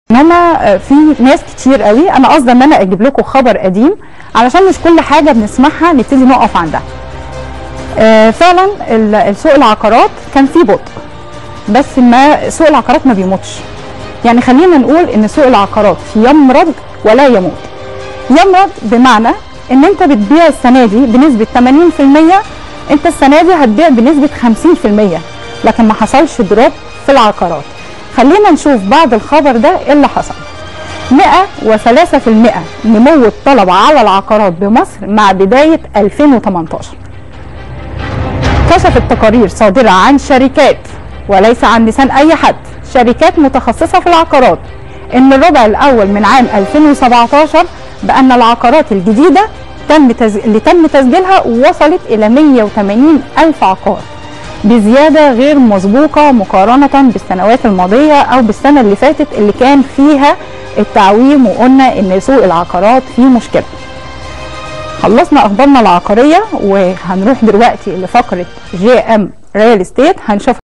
انما في ناس كتير قوي انا قصدي ان انا اجيب لكم خبر قديم علشان مش كل حاجه بنسمعها نبتدي نقف عندها آه، فعلا ال- سوق العقارات كان فيه بطء بس ما سوق العقارات ما بيموتش يعني خلينا نقول ان سوق العقارات يمرض ولا يموت يمرض بمعنى ان انت بتبيع السنه دي بنسبه 80% انت السنه دي هتبيع بنسبه 50% لكن ما حصلش دروب في العقارات خلينا نشوف بعد الخبر ده ايه اللي حصل 103% نمو الطلب على العقارات بمصر مع بدايه 2018 كشفت تقارير صادرة عن شركات وليس عن لسان أي حد شركات متخصصة في العقارات إن الربع الأول من عام 2017 بأن العقارات الجديدة تم تز... اللي تم تسجيلها وصلت إلى 180 ألف عقار بزيادة غير مسبوقة مقارنة بالسنوات الماضية أو بالسنة اللي فاتت اللي كان فيها التعويم وقلنا إن سوق العقارات فيه مشكلة خلصنا اخبارنا العقاريه وهنروح دلوقتي لفقره جي ام ريال استيت هنشوف